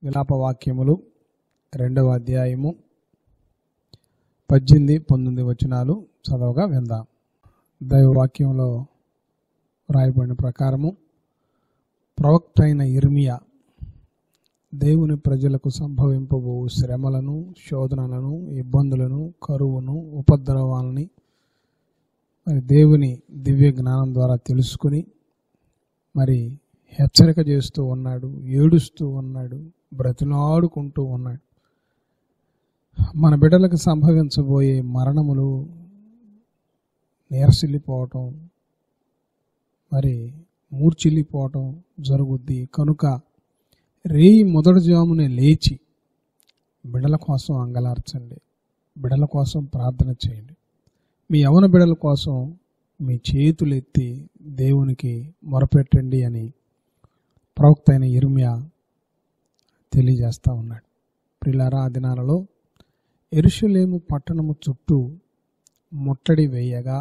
విలాప వాక్యములు రెండవ అధ్యాయము పద్దెనిమిది పంతొమ్మిది వచనాలు చదవగా విందాం దైవవాక్యంలో రాయబడిన ప్రకారము ప్రవక్త అయిన ఇర్మియా దేవుని ప్రజలకు సంభవింపబో శ్రమలను శోధనలను ఇబ్బందులను కరువును ఉపద్రవాలని మరి దేవుని దివ్య జ్ఞానం ద్వారా తెలుసుకుని మరి హెచ్చరిక చేస్తూ ఉన్నాడు ఏడుస్తూ ఉన్నాడు బ్రతిలాడుకుంటూ ఉన్నాడు మన బిడ్డలకు సంభవించబోయే మరణములు నీరసిల్లిపోవటం మరి మూర్చిల్లిపోవటం జరుగుద్ది కనుక రేయి మొదటి జామునే లేచి బిడల కోసం అంగలార్చండి బిడల కోసం ప్రార్థన చేయండి మీ యవన బిడల కోసం మీ చేతులు ఎత్తి దేవునికి మొరపెట్టండి అని ప్రవక్త అయిన ఇర్మియా తెలియజేస్తూ ఉన్నాడు ప్రిలారా ఆ దినాలలో ఎరుషులేము పట్టణము చుట్టూ ముట్టడి వేయగా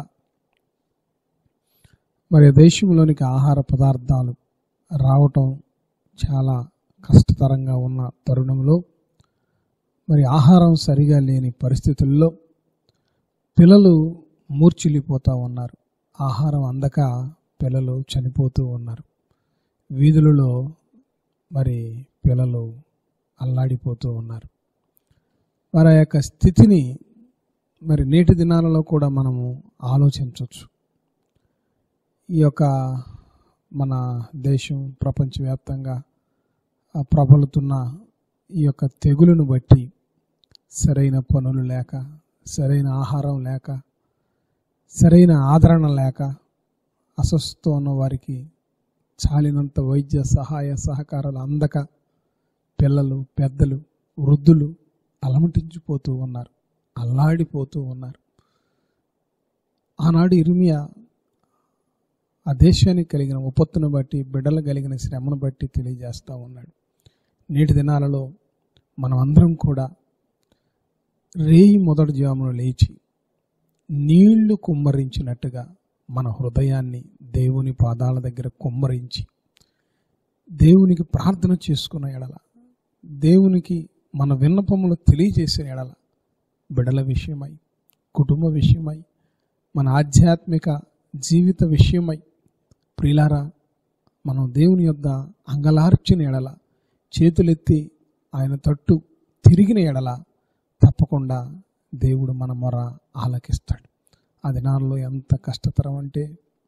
మరి దేశంలోనికి ఆహార పదార్థాలు రావటం చాలా కష్టతరంగా ఉన్న తరుణంలో మరి ఆహారం సరిగా లేని పరిస్థితుల్లో పిల్లలు మూర్చిల్లిపోతూ ఉన్నారు ఆహారం అందక పిల్లలు చనిపోతూ ఉన్నారు వీధులలో మరి పిల్లలు అల్లాడిపోతూ ఉన్నారు వారి ఆ యొక్క స్థితిని మరి నేటి దినాలలో కూడా మనము ఆలోచించవచ్చు ఈ యొక్క మన దేశం ప్రపంచవ్యాప్తంగా ఆ ప్రబలుతున్న ఈ యొక్క తెగులును బట్టి సరైన పనులు లేక సరైన ఆహారం లేక సరైన ఆదరణ లేక అస్వస్థ ఉన్న వారికి చాలినంత వైద్య సహాయ సహకారాలు అందక పిల్లలు పెద్దలు వృద్ధులు అలమటించిపోతూ ఉన్నారు అల్లాడిపోతూ ఉన్నారు ఆనాడు ఇర్మియా ఆ దేశానికి కలిగిన ఉపత్తును బట్టి బిడ్డలు కలిగిన శ్రమను బట్టి తెలియజేస్తూ ఉన్నాడు నేటి దినాలలో మనం అందరం కూడా రేయి మొదటి జామును లేచి నీళ్లు కుమ్మరించినట్టుగా మన హృదయాన్ని దేవుని పాదాల దగ్గర కుమ్మరించి దేవునికి ప్రార్థన చేసుకున్న ఎడల దేవునికి మన విన్నపములు తెలియజేసిన ఎడల బిడల విషయమై కుటుంబ విషయమై మన ఆధ్యాత్మిక జీవిత విషయమై ప్రిలారా మనం దేవుని యొద్ద అంగలార్చిన ఎడల చేతులెత్తి ఆయన తట్టు తిరిగిన ఎడల తప్పకుండా దేవుడు మన మొర ఆలకిస్తాడు ఆ దినాల్లో ఎంత కష్టతరం అంటే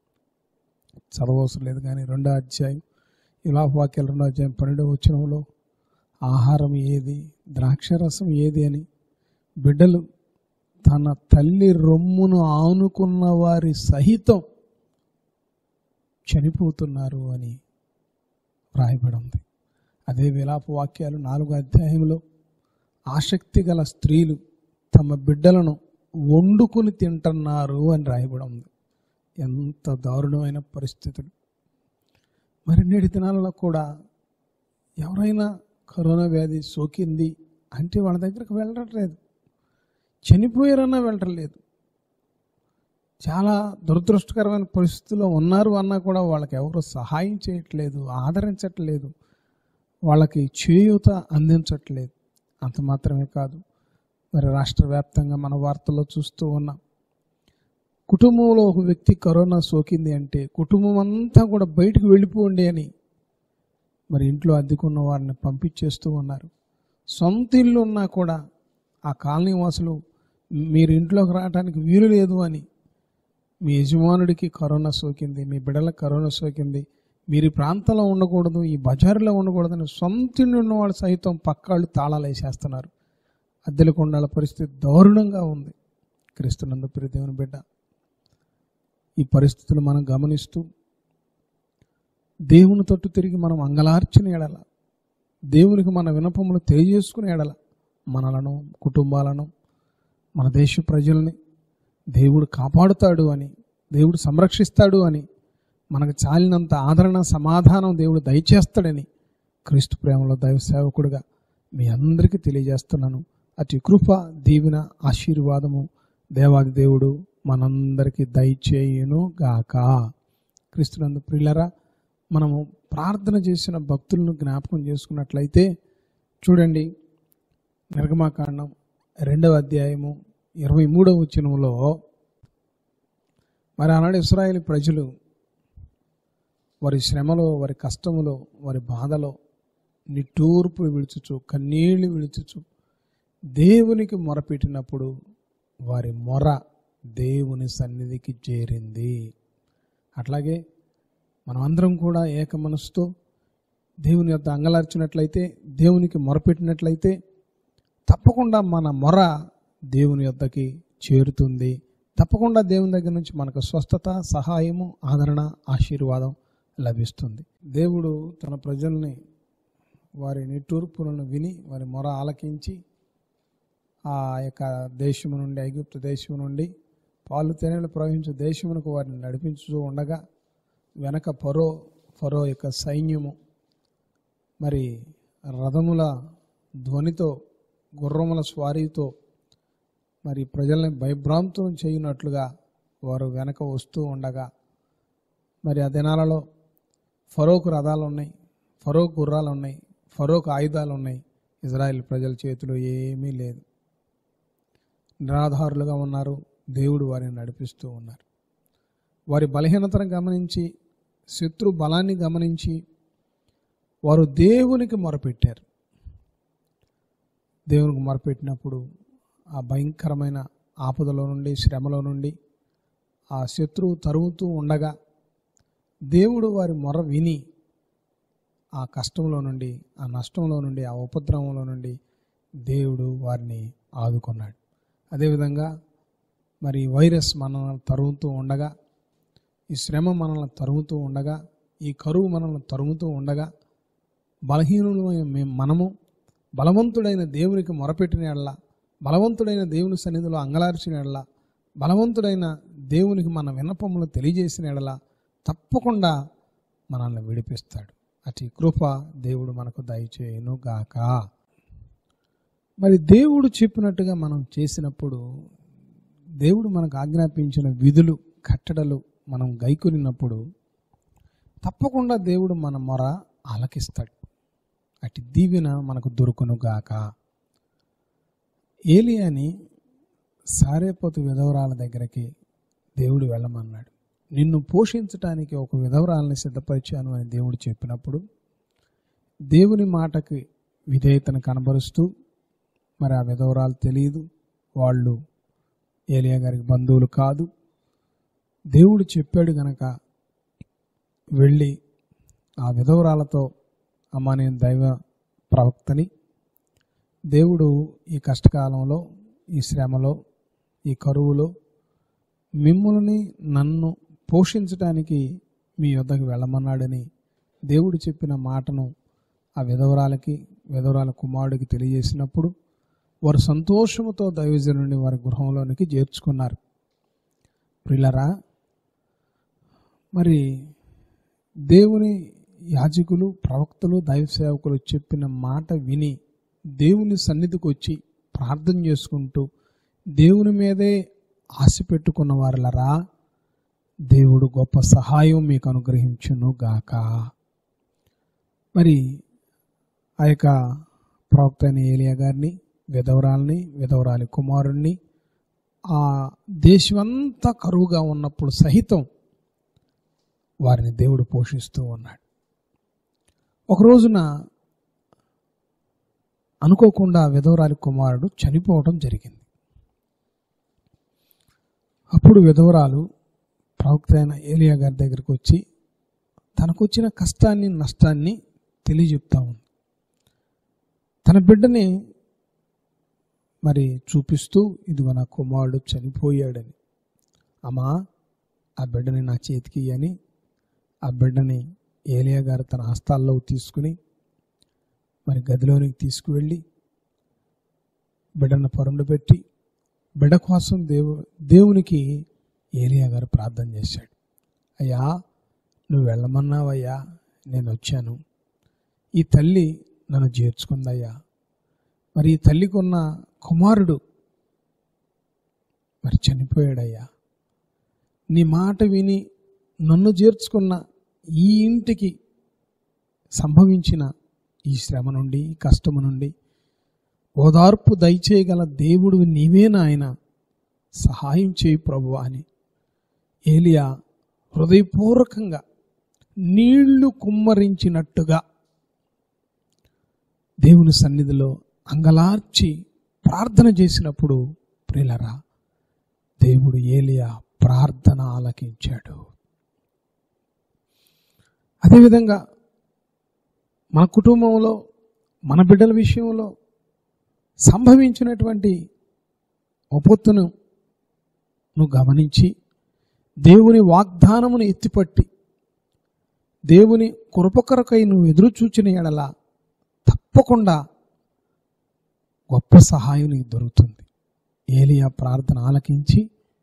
చదవవసరం లేదు కానీ రెండో అధ్యాయం ఇలా వాక్యాలు రెండో అధ్యాయం పన్నెండో వచ్చినంలో ఆహారం ఏది ద్రాక్షరసం ఏది అని బిడ్డలు తన తల్లి రొమ్మును ఆనుకున్న వారి సహితం చనిపోతున్నారు అని వ్రాయబడి ఉంది అదే విలాప వాక్యాలు నాలుగో అధ్యాయంలో ఆసక్తి గల స్త్రీలు తమ బిడ్డలను వండుకుని తింటున్నారు అని రాయబడి ఉంది ఎంత దారుణమైన పరిస్థితులు మరి నేటి దినాలలో కూడా ఎవరైనా కరోనా వ్యాధి సోకింది అంటే వాళ్ళ దగ్గరకు వెళ్ళట్లేదు చనిపోయారన్నా వెళ్ళట్లేదు చాలా దురదృష్టకరమైన పరిస్థితుల్లో ఉన్నారు అన్నా కూడా వాళ్ళకి ఎవరు సహాయం చేయట్లేదు ఆదరించట్లేదు వాళ్ళకి చేయూత అందించట్లేదు అంత మాత్రమే కాదు మరి రాష్ట్ర వ్యాప్తంగా మన వార్తల్లో చూస్తూ ఉన్నాం కుటుంబంలో ఒక వ్యక్తి కరోనా సోకింది అంటే కుటుంబం అంతా కూడా బయటకు వెళ్ళిపోండి అని మరి ఇంట్లో అద్దెకున్న వారిని పంపించేస్తూ ఉన్నారు సొంత ఇల్లు ఉన్నా కూడా ఆ కాలనీ వాసులు మీరు ఇంట్లోకి రావడానికి వీలు లేదు అని మీ యజమానుడికి కరోనా సోకింది మీ బిడ్డలకు కరోనా సోకింది మీరు ఈ ప్రాంతంలో ఉండకూడదు ఈ బజారులో ఉండకూడదని సొంత ఇల్లు ఉన్నవాళ్ళు సైతం పక్కాళ్ళు తాళాలు వేసేస్తున్నారు అద్దెల కొండాల పరిస్థితి దారుణంగా ఉంది క్రీస్తునందు ప్రియ దేవుని బిడ్డ ఈ పరిస్థితులు మనం గమనిస్తూ దేవుని తట్టు తిరిగి మనం అంగలార్చిన ఎడల దేవునికి మన వినపములు తెలియజేసుకునే ఎడల మనలను కుటుంబాలను మన దేశ ప్రజల్ని దేవుడు కాపాడుతాడు అని దేవుడు సంరక్షిస్తాడు అని మనకు చాలినంత ఆదరణ సమాధానం దేవుడు దయచేస్తాడని క్రీస్తు ప్రేమలో దైవ సేవకుడుగా మీ అందరికీ తెలియజేస్తున్నాను అతి కృప దీవెన ఆశీర్వాదము దేవాది దేవుడు మనందరికీ దయచేయును గాక క్రీస్తునందు ప్రియులరా మనము ప్రార్థన చేసిన భక్తులను జ్ఞాపకం చేసుకున్నట్లయితే చూడండి నిర్గమాకాండం రెండవ అధ్యాయము ఇరవై మూడవ వచనంలో మరి ఆనాడు ఇస్రాయేల్ ప్రజలు వారి శ్రమలో వారి కష్టములో వారి బాధలో నిట్టూర్పులు విడుచుచు కన్నీళ్లు విడుచుచు దేవునికి మొరపెట్టినప్పుడు వారి మొర దేవుని సన్నిధికి చేరింది అట్లాగే మనమందరం కూడా ఏక మనసుతో దేవుని యొక్క అంగలార్చినట్లయితే దేవునికి మొరపెట్టినట్లయితే తప్పకుండా మన మొర దేవుని యొద్దకి చేరుతుంది తప్పకుండా దేవుని దగ్గర నుంచి మనకు స్వస్థత సహాయము ఆదరణ ఆశీర్వాదం లభిస్తుంది దేవుడు తన ప్రజల్ని వారి నిట్టూర్పులను విని వారి మొర ఆలకించి ఆ యొక్క దేశము నుండి ఐగుప్తు దేశము నుండి పాలు తేనెలు ప్రవహించే దేశమునకు వారిని నడిపించుతూ ఉండగా వెనక ఫరో ఫరో యొక్క సైన్యము మరి రథముల ధ్వనితో గుర్రముల స్వారీతో మరి ప్రజల్ని భయభ్రాంతం చేయనట్లుగా వారు వెనక వస్తూ ఉండగా మరి ఆ దినాలలో ఫరోకు రథాలు ఉన్నాయి ఫరోకు గుర్రాలు ఉన్నాయి ఫరోకు ఆయుధాలు ఉన్నాయి ఇజ్రాయెల్ ప్రజల చేతిలో ఏమీ లేదు నిరాధారులుగా ఉన్నారు దేవుడు వారిని నడిపిస్తూ ఉన్నారు వారి బలహీనతను గమనించి శత్రు బలాన్ని గమనించి వారు దేవునికి మొరపెట్టారు దేవునికి మొరపెట్టినప్పుడు ఆ భయంకరమైన ఆపదలో నుండి శ్రమలో నుండి ఆ శత్రువు తరుముతూ ఉండగా దేవుడు వారి మొర విని ఆ కష్టంలో నుండి ఆ నష్టంలో నుండి ఆ ఉపద్రవంలో నుండి దేవుడు వారిని ఆదుకున్నాడు అదేవిధంగా మరి ఈ వైరస్ మనల్ని తరుముతూ ఉండగా ఈ శ్రమ మనల్ని తరుముతూ ఉండగా ఈ కరువు మనల్ని తరుముతూ ఉండగా బలహీనులమైన మేము మనము బలవంతుడైన దేవునికి మొరపెట్టిన ఎడల బలవంతుడైన దేవుని సన్నిధిలో అంగలార్చిన ఎడల బలవంతుడైన దేవునికి మన విన్నపములు తెలియజేసిన ఎడల తప్పకుండా మనల్ని విడిపిస్తాడు అటు కృప దేవుడు మనకు దయచేయను గాక మరి దేవుడు చెప్పినట్టుగా మనం చేసినప్పుడు దేవుడు మనకు ఆజ్ఞాపించిన విధులు కట్టడలు మనం గైకొనినప్పుడు తప్పకుండా దేవుడు మన మొర ఆలకిస్తాడు అటు దీవెన మనకు దొరుకును గాక ఏలియాని సారేపోతు విధవరాల దగ్గరికి దేవుడు వెళ్ళమన్నాడు నిన్ను పోషించటానికి ఒక విధవరాలని సిద్ధపరిచాను అని దేవుడు చెప్పినప్పుడు దేవుని మాటకి విధేయతను కనబరుస్తూ మరి ఆ విధవరాలు తెలియదు వాళ్ళు ఏలియా గారికి బంధువులు కాదు దేవుడు చెప్పాడు గనక వెళ్ళి ఆ విధవరాలతో అమ్మ నేను దైవ ప్రవక్తని దేవుడు ఈ కష్టకాలంలో ఈ శ్రమలో ఈ కరువులో మిమ్మల్ని నన్ను పోషించడానికి మీ యొద్దకు వెళ్ళమన్నాడని దేవుడు చెప్పిన మాటను ఆ విధవరాలకి విధవరాల కుమారుడికి తెలియజేసినప్పుడు వారు సంతోషముతో దైవజనుని వారి గృహంలోనికి చేర్చుకున్నారు ప్రిలరా మరి దేవుని యాజకులు ప్రవక్తలు దైవ సేవకులు చెప్పిన మాట విని దేవుని సన్నిధికి వచ్చి ప్రార్థన చేసుకుంటూ దేవుని మీదే ఆశ పెట్టుకున్న వారులరా దేవుడు గొప్ప సహాయం మీకు అనుగ్రహించును గాక మరి ఆ యొక్క ప్రవక్త అయిన ఏలియా గారిని విధవరాల్ని విధవరాలి కుమారుణ్ణి ఆ దేశమంతా కరువుగా ఉన్నప్పుడు సహితం వారిని దేవుడు పోషిస్తూ ఉన్నాడు ఒక రోజున అనుకోకుండా ఆ విధవరాలి కుమారుడు చనిపోవడం జరిగింది అప్పుడు విధవరాలు ప్రవక్త అయిన ఏలియా గారి దగ్గరికి వచ్చి తనకొచ్చిన కష్టాన్ని నష్టాన్ని తెలియజెప్తా ఉంది తన బిడ్డని మరి చూపిస్తూ ఇదిగో నా కుమారుడు చనిపోయాడని అమ్మా ఆ బిడ్డని నా చేతికి ఇయ్యని ఆ బిడ్డని ఏలియా గారు తన హస్తాల్లో తీసుకుని మరి గదిలోనికి తీసుకువెళ్ళి బిడ్డను పరుండు పెట్టి బిడ్డ కోసం దేవు దేవునికి ఏలియా గారు ప్రార్థన చేశాడు అయ్యా నువ్వు వెళ్ళమన్నావయ్యా నేను వచ్చాను ఈ తల్లి నన్ను చేర్చుకుందయ్యా మరి ఈ తల్లికి ఉన్న కుమారుడు మరి చనిపోయాడయ్యా నీ మాట విని నన్ను చేర్చుకున్న ఈ ఇంటికి సంభవించిన ఈ శ్రమ నుండి ఈ కష్టము నుండి ఓదార్పు దయచేయగల దేవుడు నీవే నాయన సహాయం చేయి ప్రభు అని ఏలియా హృదయపూర్వకంగా నీళ్లు కుమ్మరించినట్టుగా దేవుని సన్నిధిలో అంగలార్చి ప్రార్థన చేసినప్పుడు ప్రిలరా దేవుడు ఏలియా ప్రార్థన ఆలకించాడు అదేవిధంగా మన కుటుంబంలో మన బిడ్డల విషయంలో సంభవించినటువంటి ఉపత్తును నువ్వు గమనించి దేవుని వాగ్దానమును ఎత్తిపట్టి దేవుని కృపకొరకై నువ్వు ఎదురు చూచిన ఎడల తప్పకుండా గొప్ప సహాయం నీకు దొరుకుతుంది ఏలియా ప్రార్థన ఆలకించి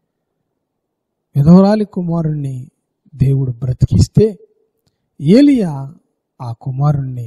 విధవరాలి కుమారుణ్ణి దేవుడు బ్రతికిస్తే ఏలియా ఆ కుమారుణ్ణి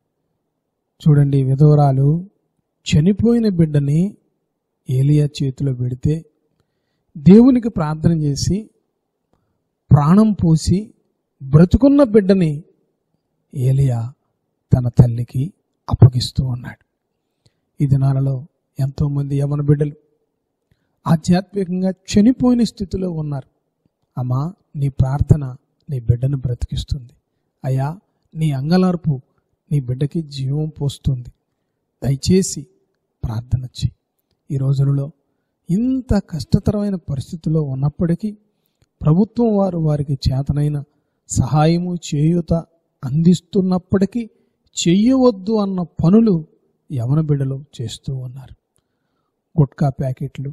చూడండి విధవరాలు చనిపోయిన బిడ్డని ఏలియా చేతిలో పెడితే దేవునికి ప్రార్థన చేసి ప్రాణం పోసి బ్రతుకున్న బిడ్డని ఏలియా తన తల్లికి అప్పగిస్తూ ఉన్నాడు ఈ దినాలలో ఎంతోమంది యవన బిడ్డలు ఆధ్యాత్మికంగా చనిపోయిన స్థితిలో ఉన్నారు అమ్మా నీ ప్రార్థన నీ బిడ్డను బ్రతికిస్తుంది అయ్యా నీ అంగలార్పు నీ బిడ్డకి జీవం పోస్తుంది దయచేసి ప్రార్థన చెయ్యి ఈ రోజులలో ఇంత కష్టతరమైన పరిస్థితుల్లో ఉన్నప్పటికీ ప్రభుత్వం వారు వారికి చేతనైన సహాయము చేయూత అందిస్తున్నప్పటికీ చెయ్యవద్దు అన్న పనులు యవన బిడ్డలు చేస్తూ ఉన్నారు గుట్కా ప్యాకెట్లు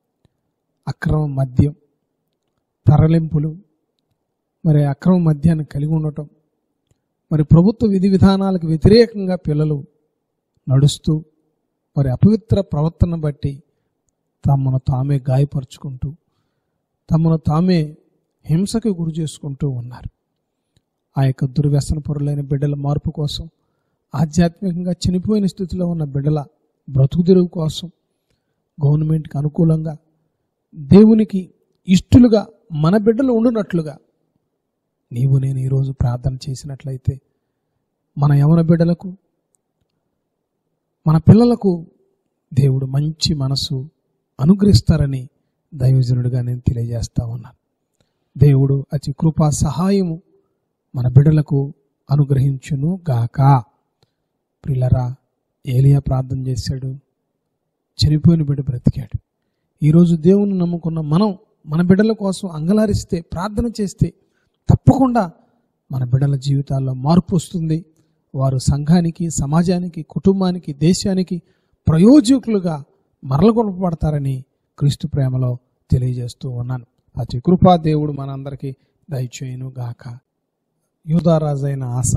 అక్రమ మద్యం తరలింపులు మరి అక్రమ మద్యాన్ని కలిగి ఉండటం మరి ప్రభుత్వ విధి విధానాలకు వ్యతిరేకంగా పిల్లలు నడుస్తూ మరి అపవిత్ర ప్రవర్తన బట్టి తమను తామే గాయపరుచుకుంటూ తమను తామే హింసకు గురి చేసుకుంటూ ఉన్నారు ఆ యొక్క దుర్వ్యసన పరులైన బిడ్డల మార్పు కోసం ఆధ్యాత్మికంగా చనిపోయిన స్థితిలో ఉన్న బిడ్డల బ్రతుకు తెరువు కోసం గవర్నమెంట్కి అనుకూలంగా దేవునికి ఇష్టలుగా మన బిడ్డలు ఉండునట్లుగా నీవు నేను ఈరోజు ప్రార్థన చేసినట్లయితే మన యవన బిడ్డలకు మన పిల్లలకు దేవుడు మంచి మనసు అనుగ్రహిస్తారని దైవజనుడిగా నేను తెలియజేస్తా ఉన్నాను దేవుడు అతి కృపా సహాయము మన బిడ్డలకు అనుగ్రహించును గాక ప్రిల్లరా ఏలియా ప్రార్థన చేశాడు చనిపోయిన బిడ్డ బ్రతికాడు ఈరోజు దేవుని నమ్ముకున్న మనం మన బిడ్డల కోసం అంగలారిస్తే ప్రార్థన చేస్తే తప్పకుండా మన బిడ్డల జీవితాల్లో మార్పు వస్తుంది వారు సంఘానికి సమాజానికి కుటుంబానికి దేశానికి ప్రయోజకులుగా మరలగొనపడతారని క్రీస్తు ప్రేమలో తెలియజేస్తూ ఉన్నాను అతి కృపా దేవుడు మనందరికీ దయచేయును గాక యూదారాజైన ఆశ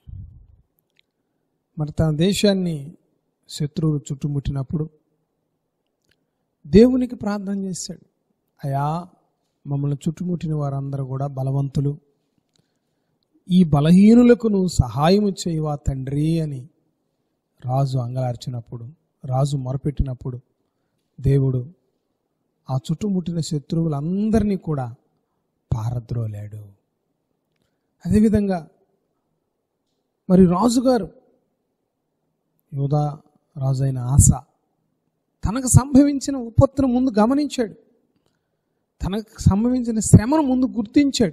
మరి తన దేశాన్ని శత్రువులు చుట్టుముట్టినప్పుడు దేవునికి ప్రార్థన చేశాడు అయా మమ్మల్ని చుట్టుముట్టిన వారందరూ కూడా బలవంతులు ఈ బలహీనులకు నువ్వు సహాయము చేయవా తండ్రి అని రాజు అంగలార్చినప్పుడు రాజు మొరపెట్టినప్పుడు దేవుడు ఆ చుట్టుముట్టిన శత్రువులందరినీ కూడా పారద్రోలాడు అదేవిధంగా మరి రాజుగారు యోధా రాజు అయిన ఆశ తనకు సంభవించిన ఉపత్తును ముందు గమనించాడు తనకు సంభవించిన శ్రమను ముందు గుర్తించాడు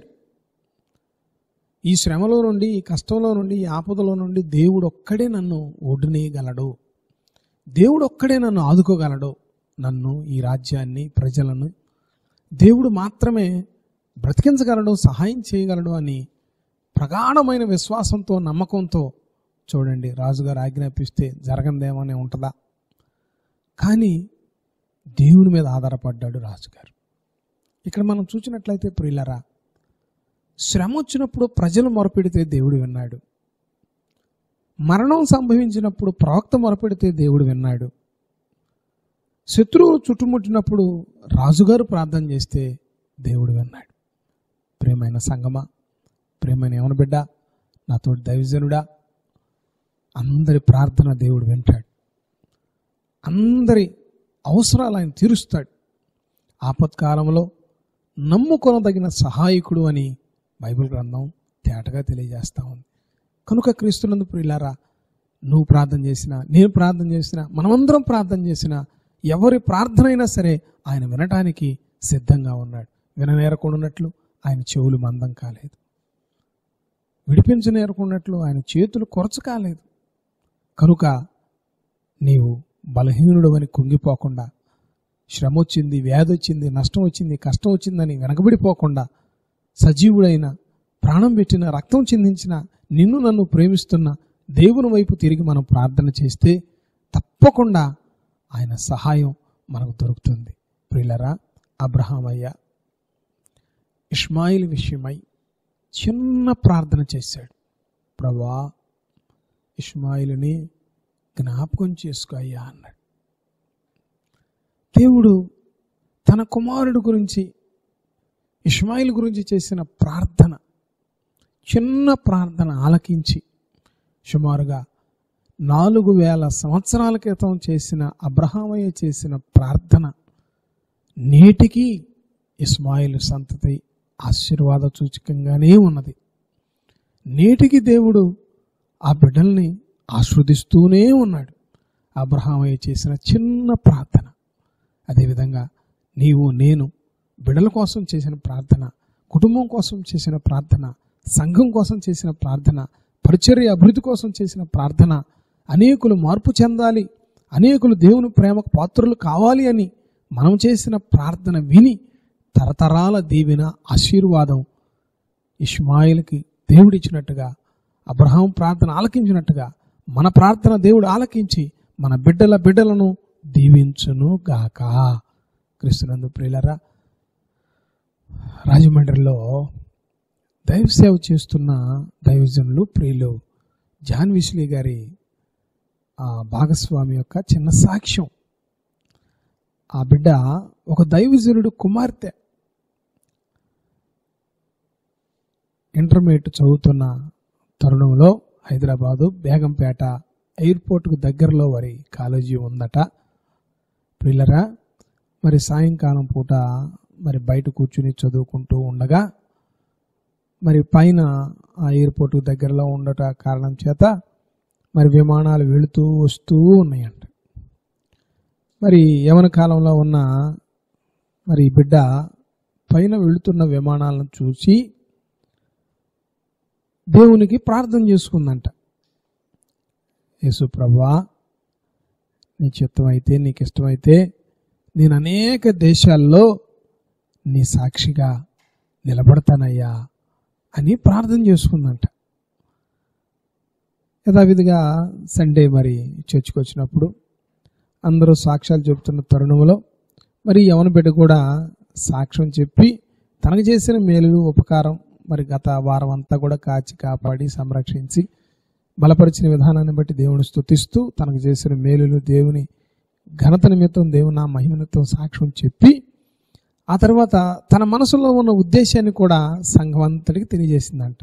ఈ శ్రమలో నుండి ఈ కష్టంలో నుండి ఈ ఆపదలో నుండి దేవుడు ఒక్కడే నన్ను ఒడ్డునేయగలడు దేవుడు ఒక్కడే నన్ను ఆదుకోగలడు నన్ను ఈ రాజ్యాన్ని ప్రజలను దేవుడు మాత్రమే బ్రతికించగలడు సహాయం చేయగలడు అని ప్రగాఢమైన విశ్వాసంతో నమ్మకంతో చూడండి రాజుగారు ఆజ్ఞాపిస్తే జరగందేమని ఉంటుందా కానీ దేవుని మీద ఆధారపడ్డాడు రాజుగారు ఇక్కడ మనం చూసినట్లయితే ప్రియులరా శ్రమ వచ్చినప్పుడు ప్రజలు మొరపెడితే దేవుడు విన్నాడు మరణం సంభవించినప్పుడు ప్రవక్త మొరపెడితే దేవుడు విన్నాడు శత్రువులు చుట్టుముట్టినప్పుడు రాజుగారు ప్రార్థన చేస్తే దేవుడు విన్నాడు ప్రేమైన సంగమా ప్రేమైన యవన బిడ్డ నాతోటి దైవజనుడా అందరి ప్రార్థన దేవుడు వింటాడు అందరి అవసరాలు ఆయన తీరుస్తాడు ఆపత్కాలంలో నమ్ముకొనదగిన సహాయకుడు అని బైబిల్ గ్రంథం తేటగా తెలియజేస్తా ఉంది కనుక క్రీస్తునందు ప్రియులారా నువ్వు ప్రార్థన చేసినా నేను ప్రార్థన చేసినా మనమందరం ప్రార్థన చేసినా ఎవరి ప్రార్థన అయినా సరే ఆయన వినటానికి సిద్ధంగా ఉన్నాడు విననేరకుండాన్నట్లు ఆయన చెవులు మందం కాలేదు విడిపించనేరకున్నట్లు ఆయన చేతులు కొరచ కాలేదు కనుక నీవు బలహీనుడు అని కుంగిపోకుండా శ్రమ వచ్చింది వ్యాధి వచ్చింది నష్టం వచ్చింది కష్టం వచ్చిందని వెనకబడిపోకుండా సజీవుడైన ప్రాణం పెట్టిన రక్తం చిందించిన నిన్ను నన్ను ప్రేమిస్తున్న దేవుని వైపు తిరిగి మనం ప్రార్థన చేస్తే తప్పకుండా ఆయన సహాయం మనకు దొరుకుతుంది ప్రియులరా అబ్రహామయ్య ఇష్మాయిల్ విషయమై చిన్న ప్రార్థన చేశాడు ప్రభా ఇష్మాయిల్ని జ్ఞాపకం చేసుకో అయ్యా అన్నాడు దేవుడు తన కుమారుడు గురించి ఇష్మాయిల్ గురించి చేసిన ప్రార్థన చిన్న ప్రార్థన ఆలకించి సుమారుగా నాలుగు వేల సంవత్సరాల క్రితం చేసిన అబ్రహామయ్య చేసిన ప్రార్థన నేటికి ఇస్మాయిల్ సంతతి ఆశీర్వాద సూచకంగానే ఉన్నది నేటికి దేవుడు ఆ బిడ్డల్ని ఆస్వాదిస్తూనే ఉన్నాడు అబ్రహామయ్య చేసిన చిన్న ప్రార్థన అదేవిధంగా నీవు నేను బిడ్డల కోసం చేసిన ప్రార్థన కుటుంబం కోసం చేసిన ప్రార్థన సంఘం కోసం చేసిన ప్రార్థన పరిచర్య అభివృద్ధి కోసం చేసిన ప్రార్థన అనేకులు మార్పు చెందాలి అనేకులు దేవుని ప్రేమకు పాత్రులు కావాలి అని మనం చేసిన ప్రార్థన విని తరతరాల దీవెన ఆశీర్వాదం ఇష్మాయిల్కి దేవుడిచ్చినట్టుగా అబ్రహాం ప్రార్థన ఆలకించినట్టుగా మన ప్రార్థన దేవుడు ఆలకించి మన బిడ్డల బిడ్డలను దీవించును గాక క్రిస్తునందు ప్రియులరా రాజమండ్రిలో దైవ సేవ చేస్తున్న దైవజనులు ప్రియులు జాన్ విశ్లీ గారి ఆ భాగస్వామి యొక్క చిన్న సాక్ష్యం ఆ బిడ్డ ఒక దైవజనుడు కుమార్తె ఇంటర్మీడియట్ చదువుతున్న తరుణంలో హైదరాబాదు బేగంపేట ఎయిర్పోర్ట్కు దగ్గరలో వారి కాలేజీ ఉందట పిల్లరా మరి సాయంకాలం పూట మరి బయట కూర్చుని చదువుకుంటూ ఉండగా మరి పైన ఆ ఎయిర్పోర్ట్ దగ్గరలో ఉండట కారణం చేత మరి విమానాలు వెళుతూ వస్తూ ఉన్నాయంట మరి యవన కాలంలో ఉన్న మరి ఈ బిడ్డ పైన వెళుతున్న విమానాలను చూసి దేవునికి ప్రార్థన చేసుకుందంట యేసు ప్రభా నీ చిత్తమైతే నీకు ఇష్టమైతే నేను అనేక దేశాల్లో నీ సాక్షిగా నిలబడతానయ్యా అని ప్రార్థన చేసుకుందంట యథావిధిగా సండే మరి చర్చికి వచ్చినప్పుడు అందరూ సాక్ష్యాలు చెబుతున్న తరుణంలో మరి యవన బిడ్డ కూడా సాక్ష్యం చెప్పి తనకు చేసిన మేలు ఉపకారం మరి గత వారం అంతా కూడా కాచి కాపాడి సంరక్షించి బలపరిచిన విధానాన్ని బట్టి దేవుని స్తుతిస్తూ తనకు చేసిన మేలులు దేవుని ఘనత నిమిత్తం దేవుని నా మహిమనితో సాక్ష్యం చెప్పి ఆ తర్వాత తన మనసులో ఉన్న ఉద్దేశాన్ని కూడా సంఘం అంతటికి తెలియజేసిందంట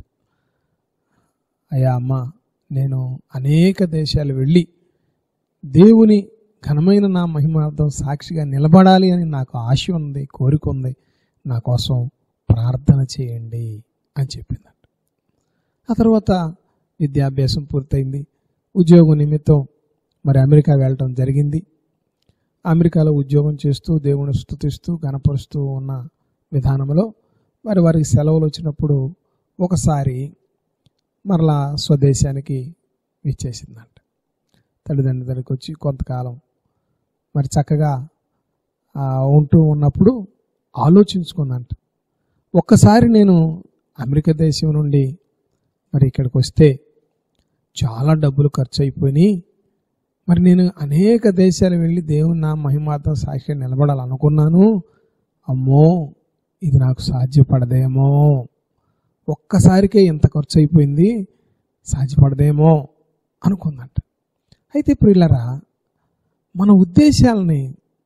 అయ్యా అమ్మ నేను అనేక దేశాలు వెళ్ళి దేవుని ఘనమైన నా మహిమార్థం సాక్షిగా నిలబడాలి అని నాకు ఆశ ఉంది కోరిక ఉంది నా కోసం ప్రార్థన చేయండి అని చెప్పిందంట ఆ తర్వాత విద్యాభ్యాసం పూర్తయింది ఉద్యోగం నిమిత్తం మరి అమెరికా వెళ్ళటం జరిగింది అమెరికాలో ఉద్యోగం చేస్తూ దేవుని స్థుతిస్తూ గణపరుస్తూ ఉన్న విధానంలో మరి వారికి సెలవులు వచ్చినప్పుడు ఒకసారి మరలా స్వదేశానికి ఇచ్చేసిందంట తల్లిదండ్రుల దగ్గరికి వచ్చి కొంతకాలం మరి చక్కగా ఆ, ఉంటూ ఉన్నప్పుడు ఆలోచించుకుందంట ఒక్కసారి నేను అమెరికా దేశం నుండి మరి ఇక్కడికి వస్తే చాలా డబ్బులు ఖర్చు అయిపోయినాయి మరి నేను అనేక దేశాలు వెళ్ళి దేవుని నా మహిమార్థం సాక్షి నిలబడాలనుకున్నాను అమ్మో ఇది నాకు సాధ్యపడదేమో ఒక్కసారికే ఇంత ఖర్చు అయిపోయింది సాధ్యపడదేమో అనుకుందంట అయితే ప్రియులరా మన ఉద్దేశాలని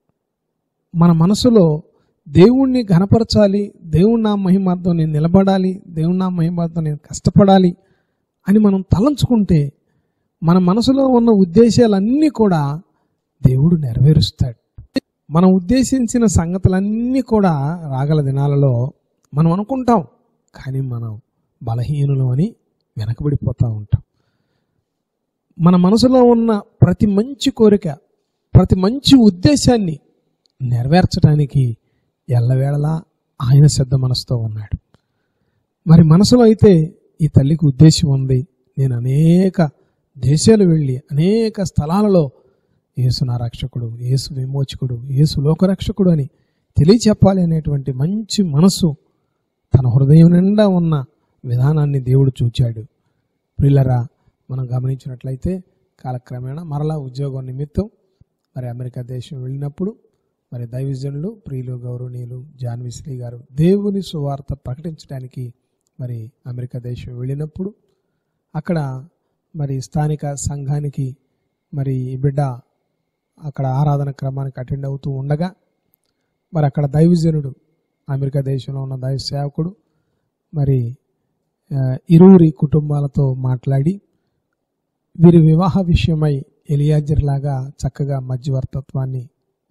మన మనసులో దేవుణ్ణి ఘనపరచాలి దేవుని నా మహిమార్థం నేను నిలబడాలి దేవుని నా మహిమార్థం నేను కష్టపడాలి అని మనం తలంచుకుంటే మన మనసులో ఉన్న ఉద్దేశాలన్నీ కూడా దేవుడు నెరవేరుస్తాడు మనం ఉద్దేశించిన సంగతులన్నీ కూడా రాగల దినాలలో మనం అనుకుంటాం కానీ మనం బలహీనులు అని వెనకబడిపోతూ ఉంటాం మన మనసులో ఉన్న ప్రతి మంచి కోరిక ప్రతి మంచి ఉద్దేశాన్ని నెరవేర్చడానికి ఎల్లవేళలా ఆయన సిద్ధ మనసుతో ఉన్నాడు మరి మనసులో అయితే ఈ తల్లికి ఉద్దేశం ఉంది నేను అనేక దేశాలు వెళ్ళి అనేక స్థలాలలో యేసు నా రక్షకుడు యేసు విమోచకుడు యేసు లోకరక్షకుడు అని తెలియచెప్పాలి అనేటువంటి మంచి మనసు తన హృదయం నిండా ఉన్న విధానాన్ని దేవుడు చూచాడు ప్రిల్లరా మనం గమనించినట్లయితే కాలక్రమేణా మరలా ఉద్యోగం నిమిత్తం మరి అమెరికా దేశం వెళ్ళినప్పుడు మరి దైవజనులు ప్రియులు గౌరవనీయులు జాన్ విస్లీ గారు దేవుని సువార్త ప్రకటించడానికి మరి అమెరికా దేశం వెళ్ళినప్పుడు అక్కడ మరి స్థానిక సంఘానికి మరి ఈ బిడ్డ అక్కడ ఆరాధన క్రమానికి అటెండ్ అవుతూ ఉండగా మరి అక్కడ దైవజనుడు అమెరికా దేశంలో ఉన్న దైవ సేవకుడు మరి ఆ, ఇరువురి కుటుంబాలతో మాట్లాడి వీరి వివాహ విషయమై ఎలియాజర్ లాగా చక్కగా మధ్యవర్తత్వాన్ని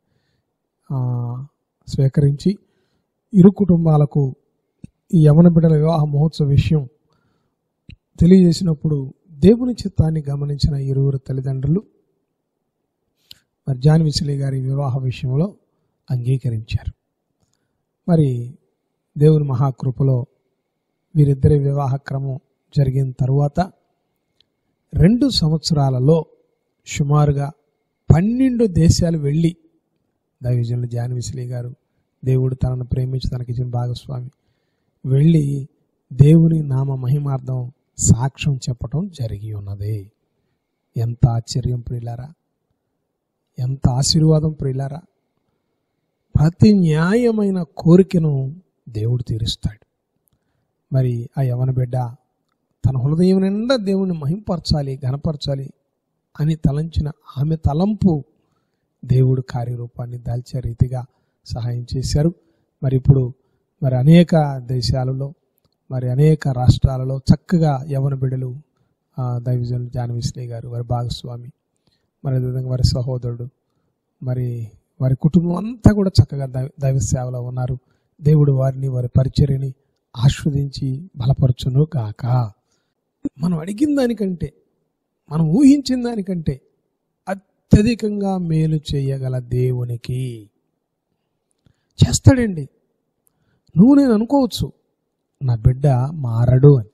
ఆ, స్వీకరించి ఇరు కుటుంబాలకు ఈ యవన బిడ్డల వివాహ మహోత్సవ విషయం తెలియజేసినప్పుడు దేవుని చిత్తాన్ని గమనించిన ఇరువురు తల్లిదండ్రులు మరి జాన్ విసిలి గారి వివాహ విషయంలో అంగీకరించారు మరి దేవుని మహాకృపలో వీరిద్దరి వివాహ క్రమం జరిగిన తరువాత రెండు సంవత్సరాలలో సుమారుగా పన్నెండు దేశాలు వెళ్ళి దైవజనులు జాన్ విసిలి గారు దేవుడు తనను ప్రేమించి తనకిచ్చిన భాగస్వామి వెళ్ళి దేవుని నామ మహిమార్థం సాక్ష్యం చెప్పటం జరిగి ఉన్నది ఎంత ఆశ్చర్యం ప్రియులారా ఎంత ఆశీర్వాదం ప్రియులారా ప్రతి న్యాయమైన కోరికను దేవుడు తీరుస్తాడు మరి ఆ యవన బిడ్డ తన హృదయం నిండా దేవుని మహింపరచాలి ఘనపరచాలి అని తలంచిన ఆమె తలంపు దేవుడు కార్యరూపాన్ని దాల్చే రీతిగా సహాయం చేశారు మరి ఇప్పుడు మరి అనేక దేశాలలో మరి అనేక రాష్ట్రాలలో చక్కగా యవన బిడ్డలు ఆ, దైవజనులు జానవిశ్రీ గారు వారి భాగస్వామి మరి అదేవిధంగా వారి సహోదరుడు మరి వారి కుటుంబం అంతా కూడా చక్కగా దైవ దైవ సేవలో ఉన్నారు దేవుడు వారిని వారి పరిచర్యని ఆస్వాదించి బలపరచును గాక మనం అడిగిన దానికంటే మనం ఊహించిన దానికంటే అత్యధికంగా మేలు చేయగల దేవునికి చేస్తాడండి నువ్వు నేను అనుకోవచ్చు నా బిడ్డ మారడు అని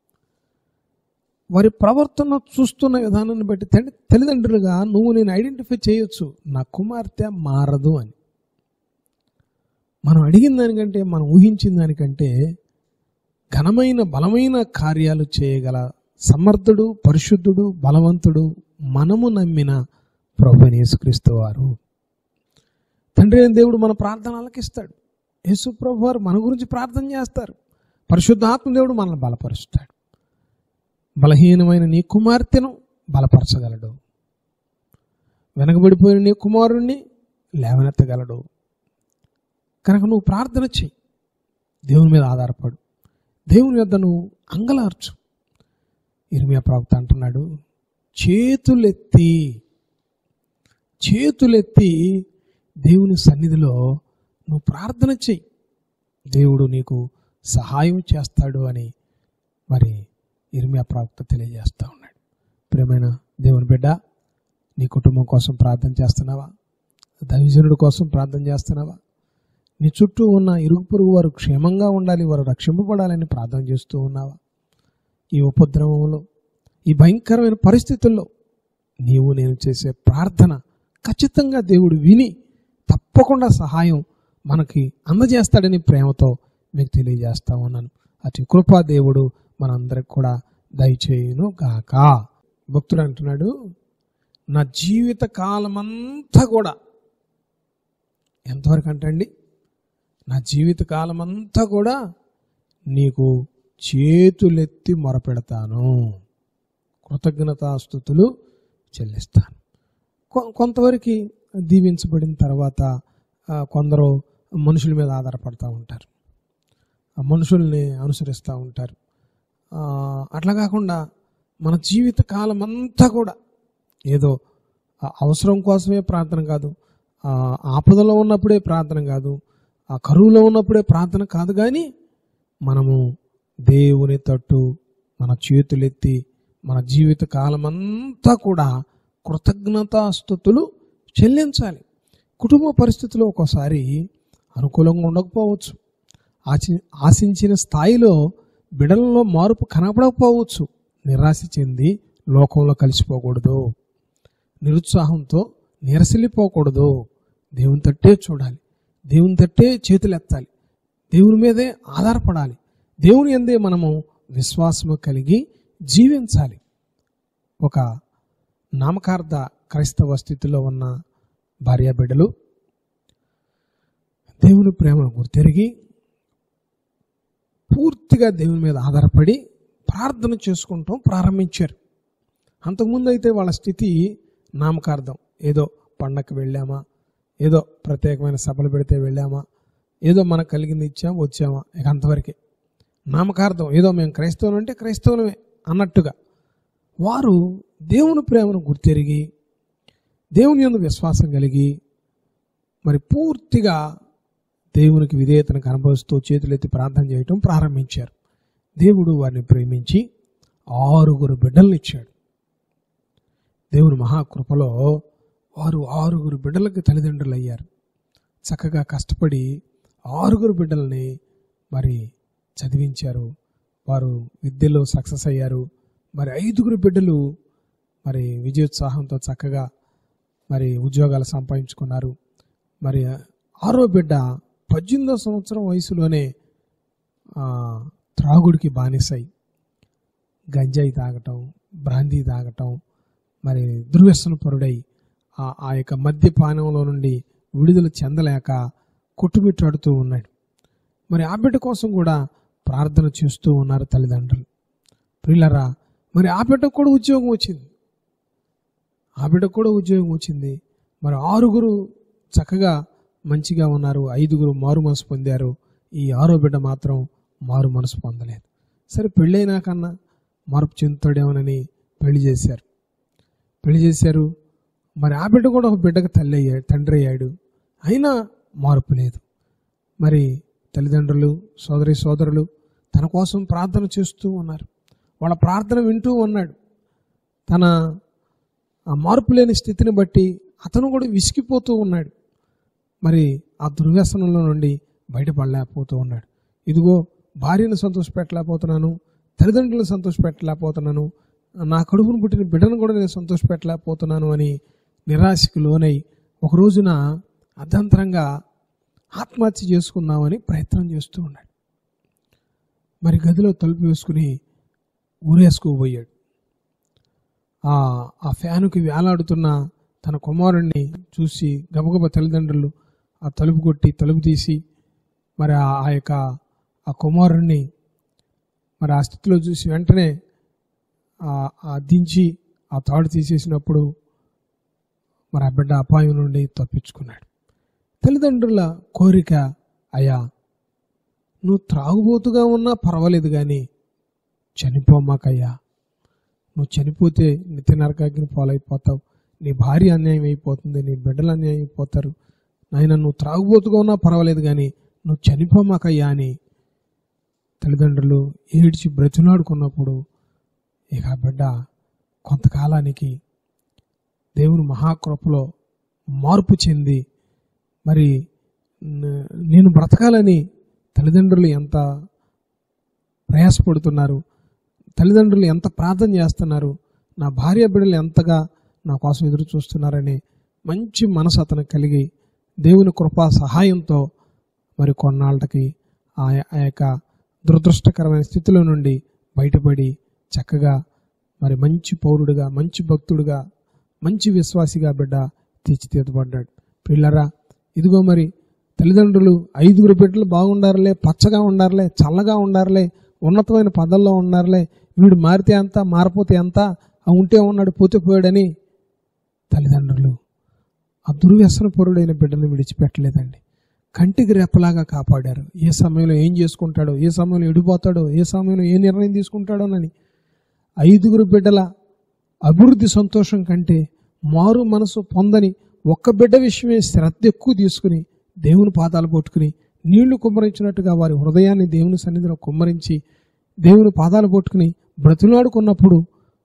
వారి ప్రవర్తన చూస్తున్న విధానాన్ని బట్టి తల్లి తల్లిదండ్రులుగా నువ్వు నేను ఐడెంటిఫై చేయొచ్చు నా కుమార్తె మారదు అని మనం అడిగిన దానికంటే మనం ఊహించిన దానికంటే ఘనమైన బలమైన కార్యాలు చేయగల సమర్థుడు పరిశుద్ధుడు బలవంతుడు మనము నమ్మిన ప్రభు యేసుక్రీస్తు వారు తండ్రి అయిన దేవుడు మన ప్రార్థన ఆలకిస్తాడు యేసు ప్రభు వారు మన గురించి ప్రార్థన చేస్తారు పరిశుద్ధాత్మ దేవుడు మనల్ని బలపరుస్తాడు బలహీనమైన నీ కుమార్తెను బలపరచగలడు వెనకబడిపోయిన నీ కుమారుణ్ణి లేవనెత్తగలడు కనుక నువ్వు ప్రార్థన చెయ్యి దేవుని మీద ఆధారపడు దేవుని యొద్ద నువ్వు అంగలార్చు ఇర్మియా ప్రవక్త అంటున్నాడు చేతులెత్తి చేతులెత్తి దేవుని సన్నిధిలో నువ్వు ప్రార్థన చెయ్యి దేవుడు నీకు సహాయం చేస్తాడు అని మరి ఇర్మియా ప్రవక్త తెలియజేస్తూ ఉన్నాడు ప్రియమైన దేవుని బిడ్డ నీ కుటుంబం కోసం ప్రార్థన చేస్తున్నావా దైవజనుడి కోసం ప్రార్థన చేస్తున్నావా నీ చుట్టూ ఉన్న ఇరుగు పొరుగు వారు క్షేమంగా ఉండాలి వారు రక్షింపబడాలని ప్రార్థన చేస్తూ ఉన్నావా ఈ ఉపద్రవంలో ఈ భయంకరమైన పరిస్థితుల్లో నీవు నేను చేసే ప్రార్థన ఖచ్చితంగా దేవుడు విని తప్పకుండా సహాయం మనకి అందజేస్తాడని ప్రేమతో మీకు తెలియజేస్తా ఉన్నాను అతి కృపా దేవుడు మనందరికి కూడా దయచేయును గాక భక్తుడు అంటున్నాడు నా జీవిత కాలమంతా కూడా ఎంతవరకు అంటండి నా జీవిత కాలమంతా కూడా నీకు చేతులెత్తి మొరపెడతాను కృతజ్ఞతాస్థుతులు చెల్లిస్తాను కొ- కొంతవరకు దీవించబడిన తర్వాత ఆ, కొందరు మనుషుల మీద ఆధారపడతా ఉంటారు ఆ మనుషుల్ని అనుసరిస్తూ ఉంటారు ఆ, అట్లా కాకుండా మన జీవిత కాలం అంతా కూడా ఏదో ఆ అవసరం కోసమే ప్రార్థన కాదు ఆ ఆపదలో ఉన్నప్పుడే ప్రార్థన కాదు ఆ కరువులో ఉన్నప్పుడే ప్రార్థన కాదు కానీ మనము దేవుని తట్టు మన చేతులెత్తి మన జీవిత కాలమంతా కూడా కృతజ్ఞతాస్థుతులు చెల్లించాలి కుటుంబ పరిస్థితులు ఒక్కోసారి అనుకూలంగా ఉండకపోవచ్చు ఆచి ఆశించిన స్థాయిలో బిడలలో మార్పు కనపడకపోవచ్చు నిరాశ చెంది లోకంలో కలిసిపోకూడదు నిరుత్సాహంతో నిరసిల్లిపోకూడదు దేవుని తట్టే చూడాలి దేవుని తట్టే చేతులు ఎత్తాలి దేవుని మీదే ఆధారపడాలి దేవుని ఎందే మనము విశ్వాసము కలిగి జీవించాలి ఒక నామకార్థ క్రైస్తవ స్థితిలో ఉన్న భార్య బిడ్డలు దేవుని ప్రేమను గుర్తెరిగి పూర్తిగా దేవుని మీద ఆధారపడి ప్రార్థన చేసుకుంటాం ప్రారంభించారు అంతకుముందు అయితే వాళ్ళ స్థితి నామకార్థం ఏదో పండగకి వెళ్ళామా ఏదో ప్రత్యేకమైన సభలు పెడితే వెళ్ళామా ఏదో మనకు కలిగింది ఇచ్చాం వచ్చామా ఇక అంతవరకే నామకార్థం ఏదో మేము క్రైస్తవులు అంటే క్రైస్తవులమే అన్నట్టుగా వారు దేవుని ప్రేమను గుర్తెరిగి దేవుని యందు విశ్వాసం కలిగి మరి పూర్తిగా దేవునికి విధేయతను కనబరుస్తూ చేతులెత్తి ప్రార్థన చేయటం ప్రారంభించారు దేవుడు వారిని ప్రేమించి ఆరుగురు బిడ్డలను ఇచ్చాడు దేవుని మహాకృపలో వారు ఆరుగురు బిడ్డలకు తల్లిదండ్రులు అయ్యారు చక్కగా కష్టపడి ఆరుగురు బిడ్డల్ని మరి చదివించారు వారు విద్యలో సక్సెస్ అయ్యారు మరి ఐదుగురు బిడ్డలు మరి విజయోత్సాహంతో చక్కగా మరి ఉద్యోగాలు సంపాదించుకున్నారు మరి ఆరో బిడ్డ పద్దెనిమిదో సంవత్సరం వయసులోనే ఆ, త్రాగుడికి బానిసై గంజాయి తాగటం బ్రాందీ తాగటం మరి దుర్వ్యసన పరుడై ఆ ఆ యొక్క మద్యపానంలో నుండి విడుదల చెందలేక కొట్టుమిట్టాడుతూ ఉన్నాడు మరి ఆ బిడ్డ కోసం కూడా ప్రార్థన చేస్తూ ఉన్నారు తల్లిదండ్రులు ప్రిల్లరా మరి ఆ బిడ్డకు కూడా ఉద్యోగం వచ్చింది ఆ బిడ్డకు కూడా ఉద్యోగం వచ్చింది మరి ఆరుగురు చక్కగా మంచిగా ఉన్నారు ఐదుగురు మారు మనసు పొందారు ఈ ఆరో బిడ్డ మాత్రం మారు మనసు పొందలేదు సరే పెళ్ళైనాకన్నా మార్పు చెందుతాడేమోనని పెళ్లి చేశారు పెళ్లి చేశారు మరి ఆ బిడ్డ కూడా ఒక బిడ్డకు తల్లి అయ్యాడు తండ్రి అయ్యాడు అయినా మార్పు లేదు మరి తల్లిదండ్రులు సోదరి సోదరులు తన కోసం ప్రార్థన చేస్తూ ఉన్నారు వాళ్ళ ప్రార్థన వింటూ ఉన్నాడు తన ఆ మార్పు లేని స్థితిని బట్టి అతను కూడా విసిగిపోతూ ఉన్నాడు మరి ఆ దుర్వ్యసనంలో నుండి బయటపడలేకపోతూ ఉన్నాడు ఇదిగో భార్యను సంతోషపెట్టలేకపోతున్నాను తల్లిదండ్రులను సంతోషపెట్టలేకపోతున్నాను నా కడుపును పుట్టిన బిడ్డను కూడా నేను సంతోషపెట్టలేకపోతున్నాను అని నిరాశకు లోనై ఒక రోజున అర్ధంతరంగా ఆత్మహత్య చేసుకుందామని ప్రయత్నం చేస్తూ ఉన్నాడు మరి గదిలో తలుపు వేసుకుని ఊరేసుకోబోయాడు ఆ ఆ ఫ్యానుకి వేలాడుతున్న తన కుమారుణ్ణి చూసి గబగబ తల్లిదండ్రులు ఆ తలుపు కొట్టి తలుపు తీసి మరి ఆ ఆ యొక్క ఆ కుమారుణ్ణి మరి ఆ స్థితిలో చూసి వెంటనే ఆ- ఆ దించి ఆ తాడు తీసేసినప్పుడు మరి ఆ బిడ్డ అపాయం నుండి తప్పించుకున్నాడు తల్లిదండ్రుల కోరిక అయ్యా నువ్వు త్రాగుబోతుగా ఉన్నా పర్వాలేదు కానీ చనిపోమాకయ్యా నువ్వు చనిపోతే నిత్య నరకాగ్ని పాలైపోతావు నీ భార్య అన్యాయం అయిపోతుంది నీ బిడ్డలు అన్యాయం అయిపోతారు నాయన నువ్వు త్రాగుబోతుగా ఉన్నా పర్వాలేదు కానీ నువ్వు చనిపోమాకయ్యా అని తల్లిదండ్రులు ఏడ్చి బ్రతిలాడుకున్నప్పుడు ఇక ఆ బిడ్డ కొంతకాలానికి దేవుని మహాకృపలో మార్పు చెంది మరి న- నేను బ్రతకాలని తల్లిదండ్రులు ఎంత ప్రయాసపడుతున్నారు తల్లిదండ్రులు ఎంత ప్రార్థన చేస్తున్నారు నా భార్య బిడ్డలు ఎంతగా నా కోసం ఎదురు చూస్తున్నారని మంచి మనసు అతనికి కలిగి దేవుని కృపా సహాయంతో మరి కొన్నాళ్ళకి ఆ ఆ యొక్క దురదృష్టకరమైన స్థితిలో నుండి బయటపడి చక్కగా మరి మంచి పౌరుడిగా మంచి భక్తుడిగా మంచి విశ్వాసిగా బిడ్డ తీర్చిదిద్దబడ్డాడు పిల్లరా ఇదిగో మరి తల్లిదండ్రులు ఐదుగురు బిడ్డలు బాగుండారులే పచ్చగా ఉండారులే చల్లగా ఉండారులే ఉన్నతమైన పదల్లో ఉండారులే వీడు మారితే అంత మారిపోతే ఎంత ఆ ఉంటే ఉన్నాడు పోతే పోయాడని తల్లిదండ్రులు ఆ దుర్వ్యసన పరుడైన బిడ్డను విడిచిపెట్టలేదండి కంటికి రెప్పలాగా కాపాడారు ఏ సమయంలో ఏం చేసుకుంటాడో ఏ సమయంలో ఎడిపోతాడో ఏ సమయంలో ఏ నిర్ణయం తీసుకుంటాడోనని ఐదుగురు బిడ్డల అభివృద్ధి సంతోషం కంటే మారు మనసు పొందని ఒక్క బిడ్డ విషయమే శ్రద్ధ ఎక్కువ తీసుకుని దేవుని పాదాలు పట్టుకుని నీళ్లు కుమ్మరించినట్టుగా వారి హృదయాన్ని దేవుని సన్నిధిలో కుమ్మరించి దేవుని పాదాలు పట్టుకుని బ్రతులాడుకున్నప్పుడు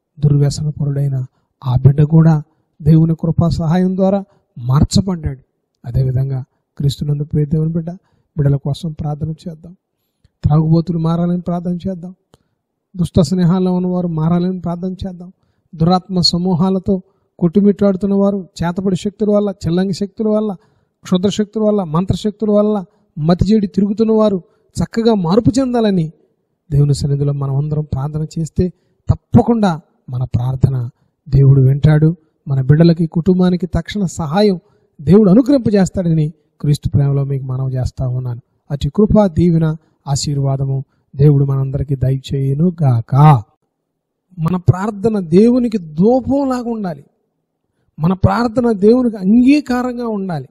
దుర్వ్యసనపరుడైన ఆ బిడ్డ కూడా దేవుని కృపా సహాయం ద్వారా మార్చబడ్డాడు అదేవిధంగా క్రీస్తునందు ప్రియ దేవుని బిడ్డ బిడ్డల కోసం ప్రార్థన చేద్దాం త్రాగుబోతులు మారాలని ప్రార్థన చేద్దాం దుష్ట స్నేహాల్లో ఉన్నవారు మారాలని ప్రార్థన చేద్దాం దురాత్మ సమూహాలతో కొట్టుమిట్టాడుతున్న వారు చేతపడి శక్తుల వల్ల చెల్లంగి శక్తుల వల్ల క్షుద్ర శక్తుల వల్ల మంత్రశక్తుల వల్ల మతిచేడి తిరుగుతున్న వారు చక్కగా మార్పు చెందాలని దేవుని సన్నిధిలో మనం అందరం ప్రార్థన చేస్తే తప్పకుండా మన ప్రార్థన దేవుడు వింటాడు మన బిడ్డలకి కుటుంబానికి తక్షణ సహాయం దేవుడు అనుగ్రహింపజేస్తాడని క్రీస్తు ప్రేమలో మీకు మనవి చేస్తా ఉన్నాను అతి కృప దీవెన ఆశీర్వాదము దేవుడు మనందరికీ దయచేయును గాక మన ప్రార్థన దేవునికి దూపంలాగా ఉండాలి మన ప్రార్థన దేవునికి అంగీకారంగా ఉండాలి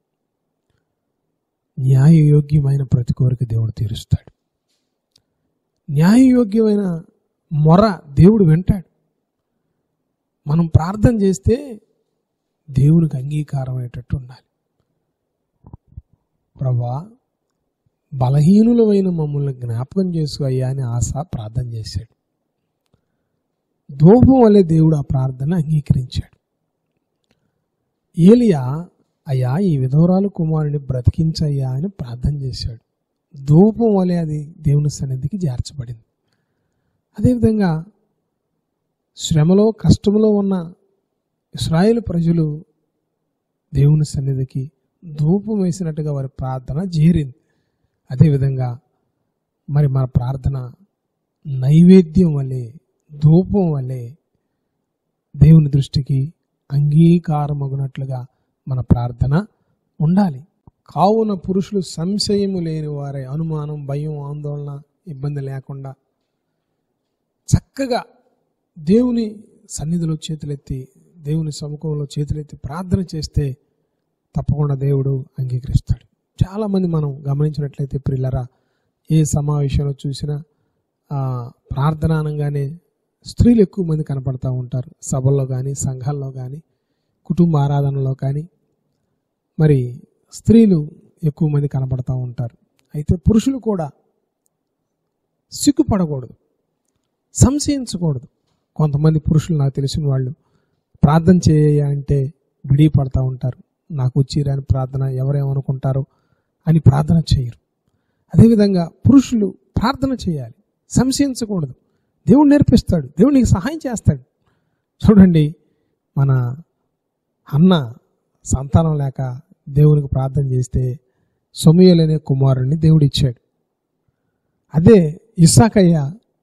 న్యాయయోగ్యమైన ప్రతి కోరిక దేవుడు తీరుస్తాడు న్యాయయోగ్యమైన మొర దేవుడు వింటాడు మనం ప్రార్థన చేస్తే దేవునికి అంగీకారమయ్యేటట్టు ఉండాలి ప్రభా బలహీనులమైన మమ్మల్ని జ్ఞాపకం చేసుకో అయ్యా అని ఆశ ప్రార్థన చేశాడు ధూపం వల్లే దేవుడు ఆ ప్రార్థన అంగీకరించాడు ఏలియా అయ్యా ఈ విధవరాలు కుమారుని బ్రతికించయ్యా అని ప్రార్థన చేశాడు ధూపం వలె అది దేవుని సన్నిధికి చేర్చబడింది అదేవిధంగా శ్రమలో కష్టంలో ఉన్న ఇస్రాయేల్ ప్రజలు దేవుని సన్నిధికి ధూపం వేసినట్టుగా వారి ప్రార్థన చేరింది అదేవిధంగా మరి మన ప్రార్థన నైవేద్యం వలె ధూపం వలె దేవుని దృష్టికి అంగీకారమగునట్లుగా మన ప్రార్థన ఉండాలి కావున పురుషులు సంశయము లేని వారే అనుమానం భయం ఆందోళన ఇబ్బంది లేకుండా చక్కగా దేవుని సన్నిధిలో చేతులెత్తి దేవుని సముఖంలో చేతులెత్తి ప్రార్థన చేస్తే తప్పకుండా దేవుడు అంగీకరిస్తాడు చాలామంది మనం గమనించినట్లయితే ప్రిల్లరా ఏ సమావేశంలో చూసినా ఆ, ప్రార్థన అనగానే స్త్రీలు ఎక్కువ మంది కనపడతా ఉంటారు సభల్లో కానీ సంఘాల్లో కానీ కుటుంబ ఆరాధనలో కానీ మరి స్త్రీలు ఎక్కువ మంది కనపడతా ఉంటారు అయితే పురుషులు కూడా సిగ్గుపడకూడదు సంశయించకూడదు కొంతమంది పురుషులు నాకు తెలిసిన వాళ్ళు ప్రార్థన చేయ అంటే బిడి పడతా ఉంటారు నాకు వచ్చిరాని ప్రార్థన ఎవరేమనుకుంటారో అని ప్రార్థన చేయరు అదేవిధంగా పురుషులు ప్రార్థన చేయాలి సంశయించకూడదు దేవుడు నేర్పిస్తాడు దేవుడు నీకు సహాయం చేస్తాడు చూడండి మన అన్న సంతానం లేక దేవునికి ప్రార్థన చేస్తే సొమయలనే కుమారుడిని దేవుడు ఇచ్చాడు అదే ఇస్సాకయ్య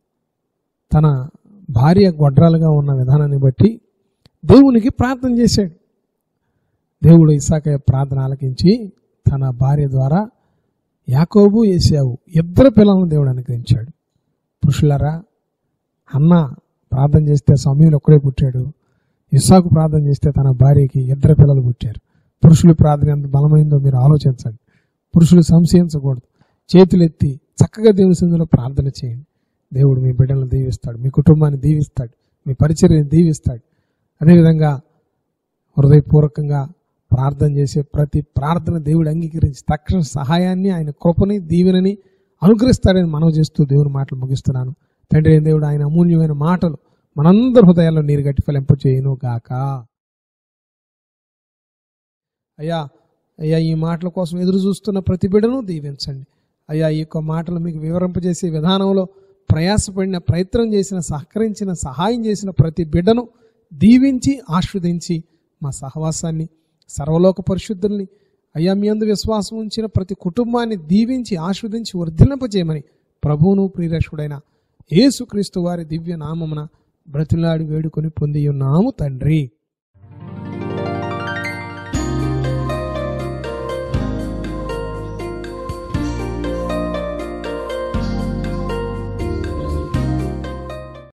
తన భార్య గొడ్రాలుగా ఉన్న విధానాన్ని బట్టి దేవునికి ప్రార్థన చేశాడు దేవుడు ఇస్సాకయ్య ప్రార్థన ఆలకించి తన భార్య ద్వారా యాకోబు ఏసావు ఇద్దరు పిల్లలను దేవుడు అనుగ్రహించాడు పురుషులరా అన్న ప్రార్థన చేస్తే సమయంలో ఒక్కడే పుట్టాడు ఇస్సాకు ప్రార్థన చేస్తే తన భార్యకి ఇద్దరు పిల్లలు పుట్టారు పురుషుల ప్రార్థన ఎంత బలమైందో మీరు ఆలోచించండి పురుషులు సంశయించకూడదు చేతులెత్తి చక్కగా దేవుని సన్నిధిలో ప్రార్థన చేయండి దేవుడు మీ బిడ్డలను దీవిస్తాడు మీ కుటుంబాన్ని దీవిస్తాడు మీ పరిచర్యని దీవిస్తాడు అదేవిధంగా హృదయపూర్వకంగా ప్రార్థన చేసే ప్రతి ప్రార్థన దేవుడు అంగీకరించి తక్షణ సహాయాన్ని ఆయన కృపని దీవెనని అనుగ్రహిస్తాడని మనవి చేస్తూ దేవుని మాటలు ముగిస్తున్నాను తండ్రి అయిన దేవుడు ఆయన అమూల్యమైన మాటలు మనందరి హృదయాల్లో నీరు గట్టి ఫలింప చేయను గాక అయ్యా అయ్యా ఈ మాటల కోసం ఎదురు చూస్తున్న ప్రతి బిడ్డను దీవించండి అయ్యా ఈ యొక్క మాటలు మీకు వివరింపజేసే విధానంలో ప్రయాసపడిన ప్రయత్నం చేసిన సహకరించిన సహాయం చేసిన ప్రతి బిడ్డను దీవించి ఆస్వాదించి మా సహవాసాన్ని సర్వలోక పరిశుద్ధుల్ని అయ్యా మీ అందు విశ్వాసం ఉంచిన ప్రతి కుటుంబాన్ని దీవించి ఆస్వాదించి వర్ధిల్లింపజేయమని ప్రభువును ప్రియరక్షుడైన యేసుక్రీస్తు వారి దివ్య నామమున బ్రతిలాడి వేడుకొని పొంది ఉన్నాము తండ్రి